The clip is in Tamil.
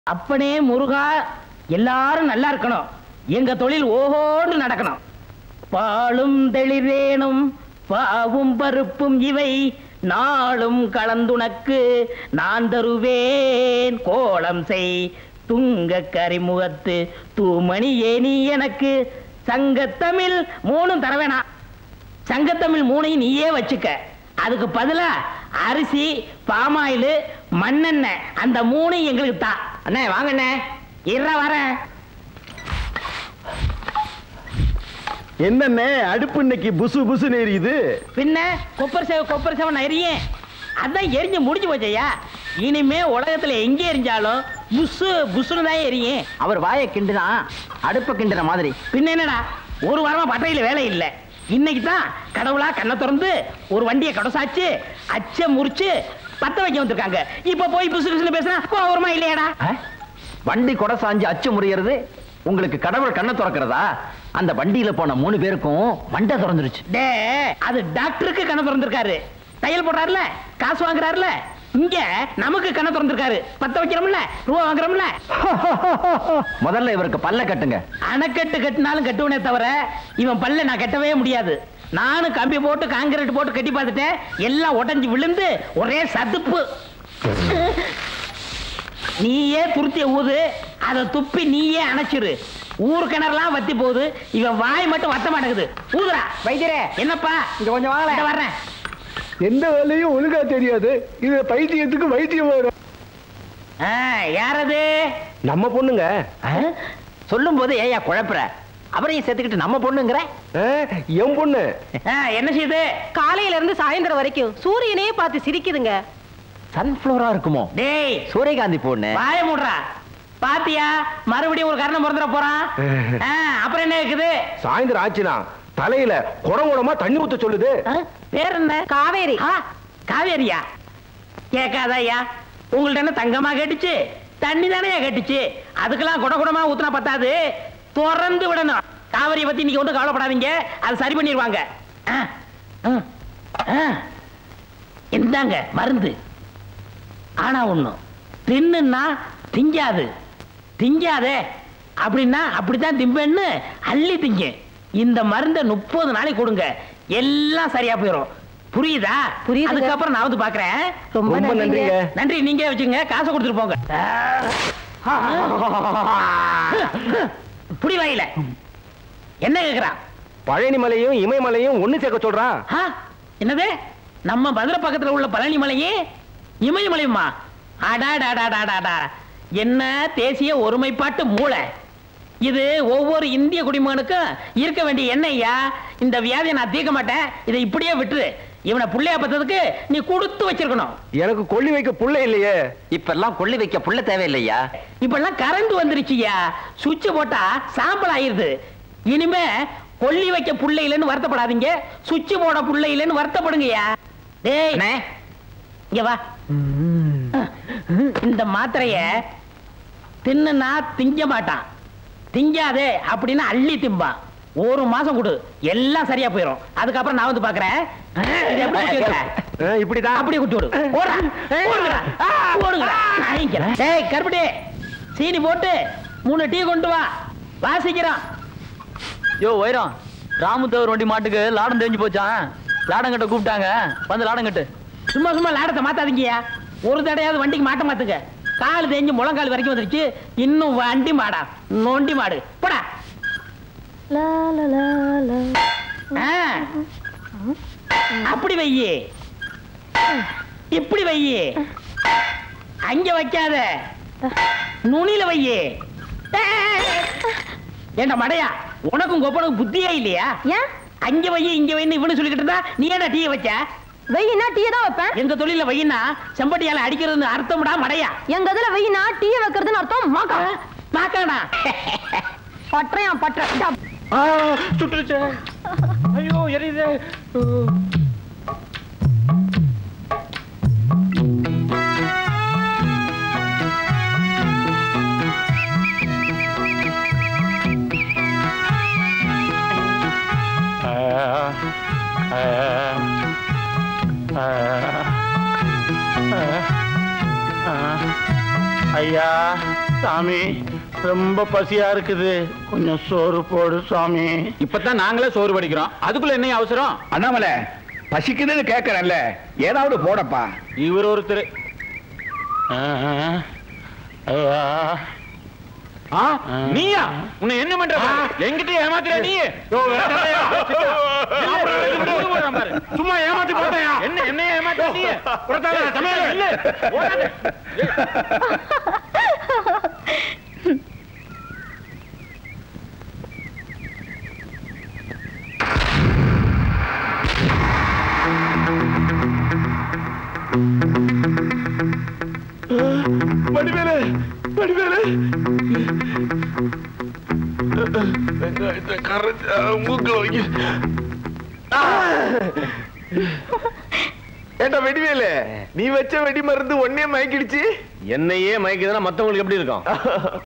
அப்பனே முருகா எல்லாரும் நல்லா இருக்கணும் எங்க தொழில் ஓஹோன்னு நடக்கணும் பாலும் தெளிவேனும் பாவும் பருப்பும் இவை நாளும் கலந்துனக்கு நான் தருவேன் கோலம் செய் துங்க கரிமுகத்து தூமணியே நீ எனக்கு சங்கத்தமிழ் மூணும் தர வேணாம் சங்கத்தமிழ் மூணையும் நீயே வச்சுக்க அதுக்கு பதிலா அரிசி பாமாயில் மண்ணெண்ணெய் அந்த மூணையும் எங்களுக்கு தா அண்ணே வாங்க அண்ணே இற வரேன் என்னண்ணே அடுப்பு இன்னைக்கு புசு புசுன்னு எரியுது பின்ன கொப்பர் சேவை கொப்பர் சேவை நான் எரியும் அதான் எரிஞ்சு முடிஞ்சு போச்சையா இனிமே உலகத்துல எங்க எரிஞ்சாலும் புஷு புஷுன்னு தான் எரியும் அவர் வாயை கிண்டுனா அடுப்ப கிண்டுற மாதிரி பின்ன என்னடா ஒரு வாரமா பட்டறையில வேலை இல்லை இன்னைக்கு தான் கடவுளா கண்ணை திறந்து ஒரு வண்டியை கடசாச்சு அச்ச முறிச்சு பத்த வைக்க வந்திருக்காங்க இப்ப போய் புசு புசுன்னு பேசுனா கோவரமா இல்லையாடா ஆ? வண்டி கொடை சாஞ்சு அச்சு முறியறது உங்களுக்கு கடவுள் கண்ணை திறக்கிறதா அந்த வண்டியில போன மூணு பேருக்கும் மண்டை திறந்துருச்சு டே அது டாக்டருக்கு கண்ணை திறந்திருக்காரு தையல் போடுறாருல காசு வாங்குறாருல இங்க நமக்கு கண்ணை திறந்திருக்காரு பத்த வைக்கிறோம்ல ரூபா வாங்குறோம்ல முதல்ல இவருக்கு பல்ல கட்டுங்க அணைக்கட்டு கட்டினாலும் கட்டுவனே தவிர இவன் பல்ல நான் கட்டவே முடியாது நானும் கம்பி போட்டு காங்கிரீட் போட்டு கட்டி பார்த்துட்டேன் எல்லாம் உடைஞ்சு விழுந்து ஒரே சதுப்பு நீயே துருத்திய ஊது அதை துப்பி நீயே அணைச்சிரு ஊர் கிணறுலாம் வத்தி போகுது இவன் வாய் மட்டும் வத்த மாட்டேங்குது ஊதுடா வைத்தியரே என்னப்பா இங்க கொஞ்சம் வாங்கல வர்றேன் எந்த வேலையும் ஒழுங்கா தெரியாது இது பைத்தியத்துக்கு வைத்தியம் வரும் ஆ, யாரது நம்ம பொண்ணுங்க சொல்லும் போது ஏயா குழப்புற அவரையும் சேர்த்துக்கிட்டு நம்ம பொண்ணுங்கிற ஆ, என் பொண்ணு ஆ, என்ன செய்யுது காலையில இருந்து சாயந்தரம் வரைக்கும் சூரியனையே பார்த்து சிரிக்குதுங்க சன்ஃபிளவரா இருக்குமோ டேய் சூரியகாந்தி பொண்ணு வாய மூடுறா பாத்தியா மறுபடியும் ஒரு கரணம் பிறந்துட போறான் ஆ, அப்புறம் என்ன இருக்குது சாயந்தரம் ஆச்சுனா தலையில குடம் குடமா தண்ணி ஊத்த சொல்லுது ஆ, பேர் என்ன காவேரி ஆ, காவேரியா கேட்காத ஐயா உங்கள்ட்ட என்ன தங்கமா கேட்டுச்சு தண்ணி தானே கேட்டுச்சு அதுக்கெல்லாம் குட குடமா ஊத்துனா பத்தாது திறந்து விடணும் காவிரியை பத்தி நீங்க ஒன்றும் கவலைப்படாதீங்க அது சரி பண்ணிடுவாங்க ஆ, ஆ, ஆ. இந்தாங்க மருந்து ஆனா ஒண்ணும் தின்னுன்னா திங்காது திங்காதே அப்படின்னா அப்படித்தான் திம்பேன்னு அள்ளி திங்க இந்த மருந்தை முப்பது நாளைக்கு கொடுங்க எல்லாம் சரியா போயிடும் புரியுதா புரியுதுங்க. அதுக்கப்புறம் நான் வந்து பாக்குறேன் ரொம்ப ரொம்ப நன்றிங்க நன்றிங்க நன்றி நீங்க வச்சுங்க காசை கொடுத்துட்டு போங்க புடி வாயில என்ன கேக்குறான் பழனி மலையும் இமயமலையும் ஒண்ணு சேர்க்க சொல்றான் ஆ, என்னது நம்ம மதுரை பக்கத்துல உள்ள பழனி மலையே இமயமலையுமா அடாடாடாடாடாடா என்ன தேசிய ஒருமைப்பாட்டு மூளை இது ஒவ்வொரு இந்திய குடிமகனுக்கும் இருக்க வேண்டிய எண்ணெய்யா இந்த வியாதியை நான் தீர்க்க மாட்டேன் இதை இப்படியே விட்டுரு இவனை புள்ளையா பத்ததுக்கு நீ கொடுத்து வச்சிருக்கணும் எனக்கு கொள்ளி வைக்க புள்ள இல்லையே இப்பெல்லாம் கொள்ளி வைக்க புள்ள தேவையில்லையா இப்பெல்லாம் கரண்ட் வந்துருச்சுயா சுவிட்ச் போட்டா சாம்பல் ஆயிருது இனிமே கொல்லி வைக்க புள்ள இல்லைன்னு வருத்தப்படாதீங்க சுவிட்ச் போட புள்ள இல்லைன்னு வருத்தப்படுங்கய்யா டேய் அண்ணே இங்க வா இந்த மாத்திரைய தின்னுனா திங்க மாட்டான் திங்காதே அப்படின்னு அள்ளி திம்பான் ஒரு மாசம் கொடு எல்லாம் சரியா போயிடும் அதுக்கப்புறம் நான் வந்து பாக்குறேன் இதை எப்படி குத்தி வைக்கிற? ஆ, இப்படிதான் அப்படியே குட்டி விடு ஓடுறா ஓடுங்கடா ஓடுங்கடா வாங்கிக்கிறேன் டேய் கருப்பட்டி சீனி போட்டு மூணு டீ கொண்டு வா வாசிக்கிறோம் யோ வைரம் ராமுத்தவர் வண்டி மாட்டுக்கு லாடம் தெரிஞ்சு போச்சான் லாடம் கட்ட கூப்பிட்டாங்க வந்து லாடம் கட்டு சும்மா சும்மா லாடத்தை மாத்தாதீங்கயா ஒரு தடையாவது வண்டிக்கு மாட்ட மாத்துங்க கால் தேஞ்சு முழங்கால் வரைக்கும் வந்துருச்சு இன்னும் வண்டி மாடா நோண்டி மாடு போடா ஆ. அப்படி வையி இப்படி வையி அங்க வைக்காத நுனியில வையி ஏண்டா மடையா உனக்கும் கொப்பனுக்கும் புத்தியே இல்லையா ஏன் அங்க வை இங்க வைன்னு இவனு சொல்லிக்கிட்டு இருந்தா நீ ஏன்டா டீ வச்ச வெயினா டீ தான் வைப்பேன் எங்க தொழில வையினா செம்பட்டியால அடிக்கிறதுன்னு அர்த்தம்டா மடையா எங்க இதுல வெயினா டீ வைக்கிறதுன்னு அர்த்தம் மாக்கா மாக்காடா பற்றையா பற்ற சுட்டுருச்சு ஐயோ எரியுது ஐயா சாமி ரொம்ப பசியா இருக்குது கொஞ்சம் சோறு போடு சாமி இப்பதான் நாங்களே சோறு படிக்கிறோம் அதுக்குள்ள என்ன அவசரம் அண்ணாமலை பசிக்குதுன்னு கேட்கறேன்ல ஏதாவது போடப்பா இவர் ஒருத்தர் ஆ, நீயா உன்னை என்ன பண்ற பாரு. என்கிட்ட ஏமாத்துற நீ சும்மா ஏமாத்தி போட்டேயா என்ன என்ன ஏமாத்துற நீ புறத்தாத, சமையல். இல்ல ஓடாத. வடிவேலு வடிவேலு வெங்காயத்தை கரைச்சா மூக்க வைக்க ஏண்டா வெடிவேலு நீ வச்ச வெடி மருந்து ஒன்னே மயக்கிடுச்சு என்னையே மயக்குதுன்னா மத்தவங்களுக்கு எப்படி இருக்கும்